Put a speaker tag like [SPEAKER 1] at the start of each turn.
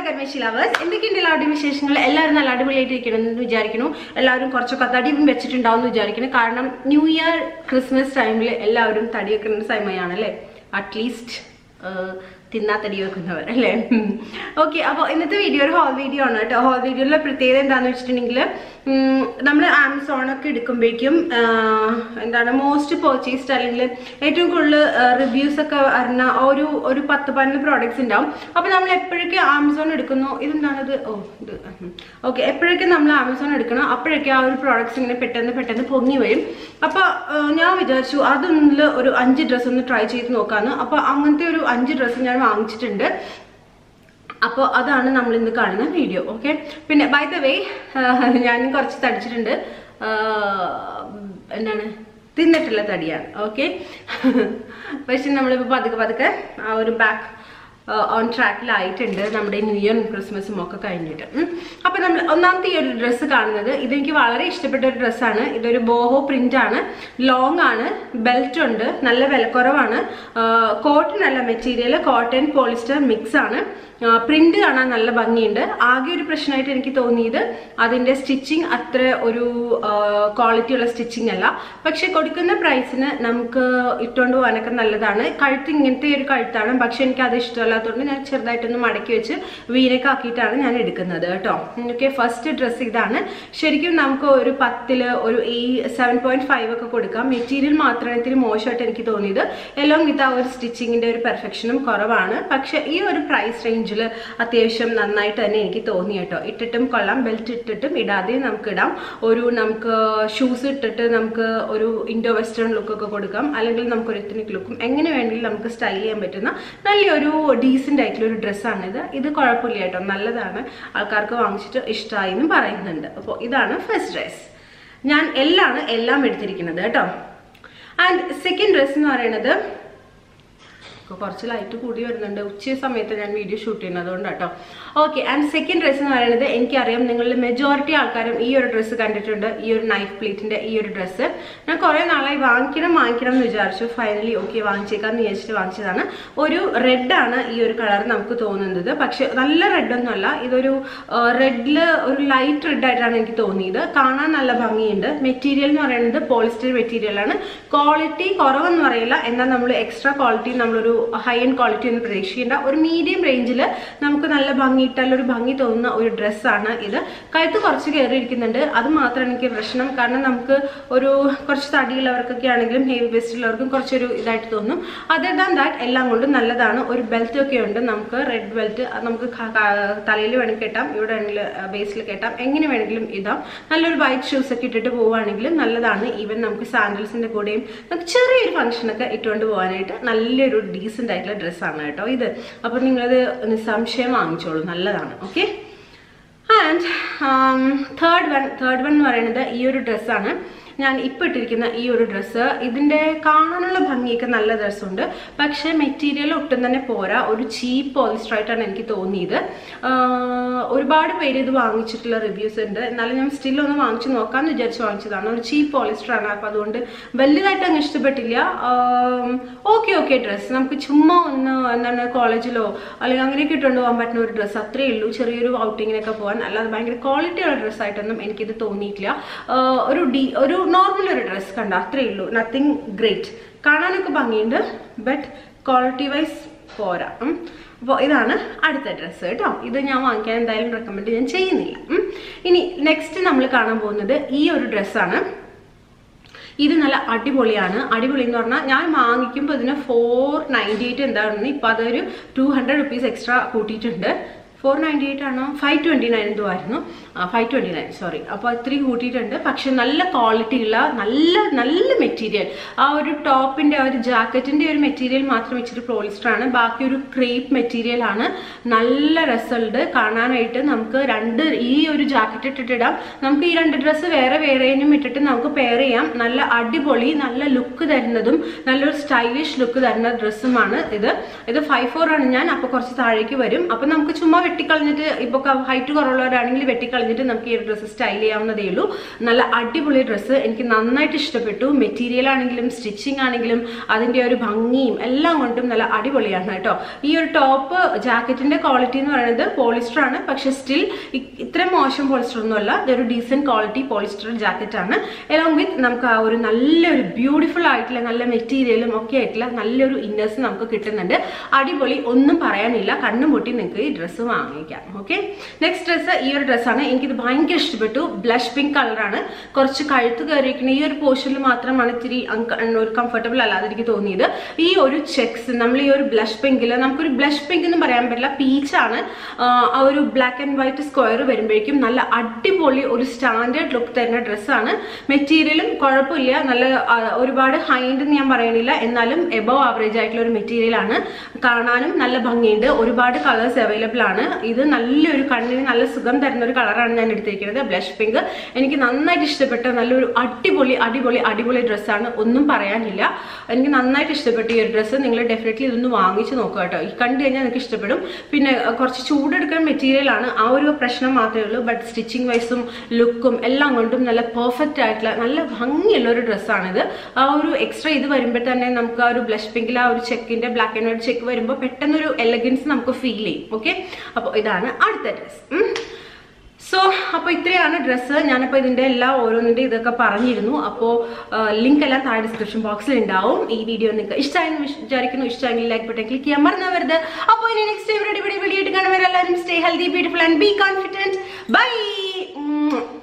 [SPEAKER 1] കർമ്മേശി lovers എന്തൊക്കെയുണ്ട് എല്ലാവരുടെയും വിശേഷങ്ങൾ എല്ലാവരും നല്ല അടിപൊളിയായിട്ട് ഇരിക്കണമെന്ന് വിചാരിക്കുന്നു എല്ലാവരും കുറച്ചൊക്കെ തടിയും വെച്ചിട്ടുണ്ടാവും എന്ന് വിചാരിക്കുന്നു കാരണം ന്യൂ ഇയർ ക്രിസ്മസ് ടൈമിൽ എല്ലാവരും തടി വെക്കുന്ന സമയമാണ് അല്ലേ അറ്റ്ലീസ്റ്റ് തിന്നാ തടി വെക്കുന്നവർ അല്ലേ ഓക്കെ അപ്പോൾ ഇന്നത്തെ വീഡിയോ ഒരു ഹോൾ വീഡിയോ ആണ് കേട്ടോ ഹോൾ വീഡിയോയിലെ പ്രത്യേകത എന്താണെന്ന് വെച്ചിട്ടുണ്ടെങ്കിൽ നമ്മൾ ആമസോണൊക്കെ എടുക്കുമ്പോഴേക്കും എന്താണ് മോസ്റ്റ് പർച്ചേസ്ഡ് അല്ലെങ്കിൽ ഏറ്റവും കൂടുതൽ റിവ്യൂസ് ഒക്കെ അറിഞ്ഞ ഒരു ഒരു പത്ത് പതിനൊന്ന് പ്രോഡക്ട്സ് ഉണ്ടാവും അപ്പോൾ നമ്മൾ എപ്പോഴൊക്കെ ആമസോൺ എടുക്കുന്നു ഇതെന്താണത് ഓ ഇത് ഓക്കെ എപ്പോഴൊക്കെ നമ്മൾ ആമസോൺ എടുക്കണം അപ്പോഴൊക്കെ ആ ഒരു പ്രോഡക്ട്സ് ഇങ്ങനെ പെട്ടെന്ന് പെട്ടെന്ന് പൊങ്ങി വരും അപ്പോൾ ഞാൻ വിചാരിച്ചു അതൊന്നിൽ ഒരു അഞ്ച് ഡ്രസ്സ് ഒന്ന് ട്രൈ ചെയ്ത് നോക്കാമെന്ന് അപ്പോൾ അങ്ങനത്തെ ഒരു അഞ്ച് ഡ്രസ്സ് ഞാൻ വാങ്ങിച്ചിട്ടുണ്ട് അപ്പോൾ അതാണ് നമ്മൾ ഇന്ന് കാണുന്ന വീഡിയോ ഓക്കെ പിന്നെ ബൈ ദ വേ ഞാൻ കുറച്ച് തടിച്ചിട്ടുണ്ട് എന്താണ് തിന്നിട്ടുള്ള തടിയാണ് ഓക്കെ പക്ഷെ നമ്മളിപ്പോൾ പതുക്കെ പതുക്കെ ആ ഒരു ബാക്ക് ഓൺ ട്രാക്കിലായിട്ടുണ്ട് നമ്മുടെ ന്യൂ ഇയറും ക്രിസ്മസും ഒക്കെ കഴിഞ്ഞിട്ട് അപ്പം നമ്മൾ ഒന്നാമത്തെ ഈ ഒരു ഡ്രസ്സ് കാണുന്നത് ഇതെനിക്ക് വളരെ ഇഷ്ടപ്പെട്ട ഒരു ഡ്രസ്സാണ് ഇതൊരു ബോഹോ പ്രിന്റ് ആണ് ലോങ് ആണ് ബെൽറ്റ് ഉണ്ട് നല്ല വിലക്കുറവാണ് കോട്ടൺ അല്ല മെറ്റീരിയൽ കോട്ടൺ പോളിസ്റ്റർ മിക്സ് ആണ് പ്രിന്റ് കാണാൻ നല്ല ഭംഗിയുണ്ട് ആകെ ഒരു പ്രശ്നമായിട്ട് എനിക്ക് തോന്നിയത് അതിന്റെ സ്റ്റിച്ചിങ് അത്ര ഒരു ക്വാളിറ്റി ഉള്ള സ്റ്റിച്ചിങ് അല്ല പക്ഷെ കൊടുക്കുന്ന പ്രൈസിന് നമുക്ക് ഇട്ടുകൊണ്ട് പോകാനൊക്കെ നല്ലതാണ് കഴുത്ത് ഇങ്ങനത്തെ ഒരു കഴുത്താണ് പക്ഷെ എനിക്ക് അത് ഇഷ്ടമല്ലാത്തതുകൊണ്ട് ഞാൻ ചെറുതായിട്ടൊന്ന് മടക്കി വെച്ച് വീനൊക്കെ ആക്കിയിട്ടാണ് ഞാൻ എടുക്കുന്നത് കേട്ടോ ഓക്കെ ഫസ്റ്റ് ഡ്രസ്സ് ഇതാണ് ശരിക്കും നമുക്ക് ഒരു പത്തില് ഒരു ഈ സെവൻ പോയിന്റ് ഫൈവ് ഒക്കെ കൊടുക്കാം മെറ്റീരിയൽ മാത്രമാണ് ഇത്തിരി മോശമായിട്ട് എനിക്ക് തോന്നിയത് എല്ലാം വിത്ത് ആ ഒരു സ്റ്റിച്ചിങ്ങിന്റെ ഒരു പെർഫെക്ഷനും കുറവാണ് പക്ഷെ ഈ ഒരു പ്രൈസ് റേഞ്ചിൽ അത്യാവശ്യം നന്നായിട്ട് തന്നെ എനിക്ക് തോന്നി കേട്ടോ ഇട്ടിട്ടും കൊള്ളാം ബെൽറ്റ് ഇട്ടിട്ടും ഇടാതെ നമുക്ക് ഇടാം ഒരു നമുക്ക് ഷൂസ് ഇട്ടിട്ട് നമുക്ക് ഒരു ഇൻഡോ വെസ്റ്റേൺ ലുക്കൊക്കെ കൊടുക്കാം അല്ലെങ്കിൽ നമുക്ക് ഒരു എത്തനിക് ലുക്കും എങ്ങനെ വേണമെങ്കിലും നമുക്ക് സ്റ്റൈൽ ചെയ്യാൻ പറ്റുന്ന നല്ലൊരു ഡീസൻ്റ് ആയിട്ടുള്ള ഒരു ഡ്രസ്സാണിത് ഇത് കുഴപ്പമില്ല കേട്ടോ നല്ലതാണ് ആൾക്കാർക്ക് വാങ്ങിച്ചിട്ട് ഇഷ്ടമായി എന്നും പറയുന്നുണ്ട് അപ്പോൾ ഇതാണ് ഫസ്റ്റ് ഡ്രസ് ഞാൻ എല്ലാണ് എല്ലാം എടുത്തിരിക്കുന്നത് കേട്ടോ ആൻഡ് സെക്കൻഡ് ഡ്രസ്സ് എന്ന് പറയുന്നത് കുറച്ച് ലൈറ്റ് കൂടി വരുന്നുണ്ട് ഉച്ച സമയത്ത് ഞാൻ വീഡിയോ ഷൂട്ട് ചെയ്യുന്നത് അതുകൊണ്ട് കേട്ടോ ഓക്കെ ആൻഡ് സെക്കൻഡ് ഡ്രസ്സ് എന്ന് പറയുന്നത് എനിക്കറിയാം നിങ്ങളിൽ മെജോറിറ്റി ആൾക്കാരും ഈ ഒരു ഡ്രസ്സ് കണ്ടിട്ടുണ്ട് ഈ ഒരു നൈഫ് പ്ലേറ്റിന്റെ ഈ ഒരു ഡ്രസ്സ് ഞാൻ കുറെ നാളായി വാങ്ങിക്കണം വാങ്ങിക്കണം എന്ന് വിചാരിച്ചു ഫൈനലി ഓക്കെ വാങ്ങിച്ചേക്കാന്ന് വിചാരിച്ചിട്ട് വാങ്ങിച്ചതാണ് ഒരു റെഡ് ആണ് ഈ ഒരു കളർ നമുക്ക് തോന്നുന്നത് പക്ഷെ നല്ല റെഡ് ഒന്നുമല്ല ഇതൊരു റെഡില് ഒരു ലൈറ്റ് റെഡ് ആയിട്ടാണ് എനിക്ക് തോന്നിയത് കാണാൻ നല്ല ഭംഗിയുണ്ട് മെറ്റീരിയൽ എന്ന് പറയുന്നത് പോളിസ്റ്റർ മെറ്റീരിയൽ ആണ് ക്വാളിറ്റി കുറവെന്ന് പറയില്ല എന്നാൽ നമ്മൾ എക്സ്ട്രാ ക്വാളിറ്റി നമ്മളൊരു ഹൈ എൻഡ് ക്വാളിറ്റി ഒന്നും പ്രതീക്ഷിക്കേണ്ട ഒരു മീഡിയം റേഞ്ചിൽ നമുക്ക് നല്ല ഭംഗിയിട്ടാൽ ഒരു ഭംഗി തോന്നുന്ന ഒരു ഡ്രസ്സാണ് ഇത് കഴുത്ത് കുറച്ച് കയറിയിരിക്കുന്നുണ്ട് അത് മാത്രമാണ് എനിക്ക് പ്രശ്നം കാരണം നമുക്ക് ഒരു കുറച്ച് തടിയുള്ളവർക്കൊക്കെ ആണെങ്കിലും ഹെവി വെസ്റ്റ് ഉള്ളവർക്കും കുറച്ചൊരു ഇതായിട്ട് തോന്നും അതർ ദാൻ ദാറ്റ് എല്ലാം കൊണ്ടും നല്ലതാണ് ഒരു ബെൽറ്റ് ഒക്കെ ഉണ്ട് നമുക്ക് റെഡ് ബെൽറ്റ് നമുക്ക് തലയിൽ വേണമെങ്കിൽ കെട്ടാം ഇവിടെ വേണമെങ്കിൽ ബേസിൽ കെട്ടാം എങ്ങനെ വേണമെങ്കിലും ഇതാം നല്ലൊരു വൈറ്റ് ഷൂസ് ഒക്കെ ഇട്ടിട്ട് പോവുകയാണെങ്കിൽ നല്ലതാണ് ഈവൻ നമുക്ക് സാൻഡൽസിന്റെ കൂടെയും നമുക്ക് ചെറിയൊരു ഫംഗ്ഷനൊക്കെ ഇട്ടുകൊണ്ട് പോകാനായിട്ട് നല്ലൊരു ഡീസൻ്റ് ആയിട്ടുള്ള ഡ്രസ്സാണ് കേട്ടോ ഇത് അപ്പോൾ നിങ്ങളത് നിസ്സംശയം വാങ്ങിച്ചോളൂ നല്ലതാണ് okay and third one third one എന്ന് പറയുന്നത് ഈ ഒരു ഡ്രസ്സാണ് ഞാൻ ഇപ്പോൾ ഇട്ടിരിക്കുന്ന ഈ ഒരു ഡ്രസ്സ് ഇതിൻ്റെ കാണാനുള്ള ഭംഗിയൊക്കെ നല്ല ഡ്രസ്സുണ്ട് പക്ഷേ മെറ്റീരിയൽ ഒട്ടും തന്നെ പോരാ ഒരു ചീപ്പ് പോളിസ്റ്റർ ആയിട്ടാണ് എനിക്ക് തോന്നിയത് ഒരുപാട് പേര് ഇത് വാങ്ങിച്ചിട്ടുള്ള റിവ്യൂസ് ഉണ്ട് എന്നാലും ഞാൻ സ്റ്റിൽ ഒന്ന് വാങ്ങിച്ചു നോക്കാമെന്ന് വിചാരിച്ച് വാങ്ങിച്ചതാണ് ഒരു ചീപ്പ് പോളിസ്റ്റർ ആണ് അപ്പോൾ അതുകൊണ്ട് വലുതായിട്ട് അങ്ങ് ഇഷ്ടപ്പെട്ടില്ല ഓക്കെ ഓക്കെ ഡ്രസ്സ് നമുക്ക് ചുമ്മാ ഒന്ന് എന്താണ് കോളേജിലോ അല്ലെങ്കിൽ അങ്ങനെയൊക്കെ ഇട്ടുകൊണ്ട് പോകാൻ പറ്റുന്ന ഒരു ഡ്രസ്സ് അത്രയേ ഉള്ളൂ ചെറിയൊരു ഔട്ടിങ്ങിനൊക്കെ പോകാൻ അല്ലാതെ ഭയങ്കര ക്വാളിറ്റിയുള്ള ഡ്രസ്സായിട്ടൊന്നും എനിക്കിത് തോന്നിയിട്ടില്ല ഒരു ഡി ഒരു നോർമൽ ഒരു ഡ്രസ്സ് കണ്ട അത്രയേ ഉള്ളൂ നത്തിങ് ഗ്രേറ്റ് കാണാനൊക്കെ ഭംഗിയുണ്ട് ബട്ട് ക്വാളിറ്റി വൈസ് പോരാ അപ്പോൾ ഇതാണ് അടുത്ത ഡ്രസ്സ് കേട്ടോ ഇത് ഞാൻ വാങ്ങിക്കാൻ എന്തായാലും റെക്കമെൻഡ് ഞാൻ ചെയ്യുന്നില്ല ഇനി നെക്സ്റ്റ് നമ്മൾ കാണാൻ പോകുന്നത് ഈ ഒരു ഡ്രസ്സാണ് ഇത് നല്ല അടിപൊളിയാണ് അടിപൊളി എന്ന് പറഞ്ഞാൽ ഞാൻ വാങ്ങിക്കുമ്പോൾ ഇതിന് ഫോർ നയൻറ്റി എയ്റ്റ് എന്താണെന്ന് ഇപ്പം അതൊരു ടു ഹൺഡ്രഡ് റുപ്പീസ് എക്സ്ട്രാ കൂട്ടിയിട്ടുണ്ട് ഫോർ നയൻറ്റി എയ്റ്റ് ആണോ ഫൈവ് ട്വൻറ്റി നയൻ എന്തോ ആയിരുന്നു ഫൈവ് ട്വൻറ്റി നയൻ സോറി അപ്പോൾ ഇത്രയും കൂട്ടിയിട്ടുണ്ട് പക്ഷെ നല്ല ക്വാളിറ്റി ഉള്ള നല്ല നല്ല മെറ്റീരിയൽ ആ ഒരു ടോപ്പിൻ്റെ ആ ഒരു ജാക്കറ്റിൻ്റെ ഒരു മെറ്റീരിയൽ മാത്രം വെച്ചിട്ട് പോളിസ്റ്റർ ആണ് ബാക്കി ഒരു ക്രേപ്പ് മെറ്റീരിയൽ ആണ് നല്ല രസമുണ്ട് കാണാനായിട്ട് നമുക്ക് രണ്ട് ഈ ഒരു ജാക്കറ്റ് ഇട്ടിട്ടിടാം നമുക്ക് ഈ രണ്ട് ഡ്രസ്സ് വേറെ വേറെയും ഇട്ടിട്ട് നമുക്ക് പെയർ ചെയ്യാം നല്ല അടിപൊളി നല്ല ലുക്ക് തരുന്നതും നല്ലൊരു സ്റ്റൈലിഷ് ലുക്ക് തരുന്ന ഡ്രസ്സുമാണ് ഇത് ഇത് ഫൈവ് ഫോർ ആണ് ഞാൻ അപ്പോൾ കുറച്ച് താഴേക്ക് വരും അപ്പോൾ നമുക്ക് ചുമ്മാ വെട്ടിക്കളഞ്ഞിട്ട് ഇപ്പൊ ഹൈറ്റ് കുറവുള്ളവരാണെങ്കിൽ വെട്ടിക്കളഞ്ഞിട്ട് നമുക്ക് ഈ ഒരു ഡ്രസ്സ് സ്റ്റൈൽ ചെയ്യാവുന്നതേ ഉള്ളൂ നല്ല അടിപൊളി ഡ്രസ്സ് എനിക്ക് നന്നായിട്ട് ഇഷ്ടപ്പെട്ടു മെറ്റീരിയൽ ആണെങ്കിലും സ്റ്റിച്ചിങ് ആണെങ്കിലും അതിന്റെ ഒരു ഭംഗിയും എല്ലാം കൊണ്ടും നല്ല അടിപൊളിയാണ് കേട്ടോ ഈ ഒരു ടോപ്പ് ജാക്കറ്റിന്റെ ക്വാളിറ്റി എന്ന് പറയുന്നത് പോളിസ്റ്റർ ആണ് പക്ഷെ സ്റ്റിൽ ഇത്രയും മോശം പോളിസ്റ്റർ ഒന്നുമല്ല ഇതൊരു ഡീസെന്റ് ക്വാളിറ്റി പോളിസ്റ്റർ ജാക്കറ്റ് ആണ് എലോങ് വിത്ത് നമുക്ക് ആ ഒരു നല്ലൊരു ബ്യൂട്ടിഫുൾ ആയിട്ടുള്ള നല്ല മെറ്റീരിയലും ഒക്കെ ആയിട്ടുള്ള നല്ലൊരു ഇന്നേഴ്സ് നമുക്ക് കിട്ടുന്നുണ്ട് അടിപൊളി ഒന്നും പറയാനില്ല കണ്ണും പൊട്ടി നിങ്ങൾക്ക് ഈ ഡ്രസ്സ് വാങ്ങിക്കാം ഓക്കെ നെക്സ്റ്റ് ഡ്രസ്സ് ഈ ഒരു ഡ്രസ്സാണ് എനിക്കിത് ഭയങ്കര ഇഷ്ടപ്പെട്ടു ബ്ലഷ് പിങ്ക് കളറാണ് കുറച്ച് കഴുത്ത് കയറിയിരിക്കുന്ന ഈ ഒരു പോർഷനിൽ മാത്രമാണ് ഇത്തിരി അങ്ക- ഒരു കംഫർട്ടബിൾ അല്ലാതെ എനിക്ക് തോന്നിയത് ഈ ഒരു ചെക്സ് നമ്മൾ ഈ ഒരു ബ്ലഷ് പിങ്കിൽ നമുക്കൊരു ബ്ലഷ് പിങ്ക് എന്ന് പറയാൻ പറ്റില്ല പീച്ചാണ് ആ ഒരു ബ്ലാക്ക് ആൻഡ് വൈറ്റ് സ്ക്വയർ വരുമ്പോഴേക്കും നല്ല അടിപൊളി ഒരു സ്റ്റാൻഡേർഡ് ലുക്ക് തരുന്ന ഡ്രസ്സാണ് മെറ്റീരിയലും കുഴപ്പമില്ല നല്ല ആ, ഒരുപാട് ഹൈൻഡ് എന്ന് ഞാൻ പറയണില്ല എന്നാലും എബവ് ആവറേജ് ആയിട്ടുള്ള ഒരു മെറ്റീരിയൽ ആണ് കാണാനും നല്ല ഭംഗിയുണ്ട് ഒരുപാട് കളേഴ്സ് അവൈലബിൾ ആണ് ഇത് നല്ലൊരു കണ്ണിന് നല്ല സുഖം തരുന്ന ഒരു കളറാണ് ഞാൻ എടുത്തിരിക്കുന്നത് ബ്ലഷ് പിങ്ക് എനിക്ക് നന്നായിട്ട് ഇഷ്ടപ്പെട്ട നല്ലൊരു അടിപൊളി അടിപൊളി അടിപൊളി ഡ്രസ്സാണ് ഒന്നും പറയാനില്ല എനിക്ക് നന്നായിട്ട് ഇഷ്ടപ്പെട്ടു ഈ ഒരു ഡ്രസ്സ് നിങ്ങൾ ഡെഫിനറ്റ്ലി ഇതൊന്ന് വാങ്ങിച്ച് നോക്കുക കേട്ടോ ഈ കണ്ടു കഴിഞ്ഞാൽ നിങ്ങൾക്ക് ഇഷ്ടപ്പെടും പിന്നെ അഹ്, കുറച്ച് ചൂടെടുക്കുന്ന മെറ്റീരിയൽ ആണ് ആ ഒരു പ്രശ്നം മാത്രമേ ഉള്ളൂ ബട്ട് സ്റ്റിച്ചിങ് വൈസും ലുക്കും എല്ലാം കൊണ്ടും നല്ല പെർഫെക്റ്റ് ആയിട്ടുള്ള നല്ല ഭംഗിയുള്ള ഒരു ഡ്രസ്സാണിത് ആ ഒരു എക്സ്ട്രാ ഇത് വരുമ്പോൾ തന്നെ നമുക്ക് ആ ഒരു ബ്ലഷ് പിങ്കിൽ ആ ഒരു ചെക്കിന്റെ ബ്ലാക്ക് ആൻഡ് വൈറ്റ് ചെക്ക് വരുമ്പോൾ പെട്ടെന്നൊരു എലഗൻസ് നമുക്ക് ഫീൽ ചെയ്യും ഓക്കെ അപ്പോൾ ഇതാണ് അടുത്ത ഡ്രസ്സ് സോ അപ്പോൾ ഇത്രയാണ് ഡ്രസ്സ് ഞാനിപ്പോൾ ഇതിൻ്റെ എല്ലാ ഓരോന്നിൻ്റെ ഇതൊക്കെ പറഞ്ഞിരുന്നു അപ്പോൾ ലിങ്ക് എല്ലാം താഴെ ഡിസ്ക്രിപ്ഷൻ ബോക്സിൽ ഉണ്ടാവും ഈ വീഡിയോ നിങ്ങൾക്ക് ഇഷ്ടമായെന്ന് വിചാരിക്കുന്നു ഇഷ്ടമെങ്കിൽ ലൈക്ക് ബട്ടൺ ക്ലിക്ക് ചെയ്യാൻ മറന്നവരുത് അപ്പോൾ ഇനി നെക്സ്റ്റ് ടൈം അടിപൊളി വീഡിയോ ആയിട്ട് കാണുമ്പോൾ എല്ലാവരും stay healthy beautiful and be confident by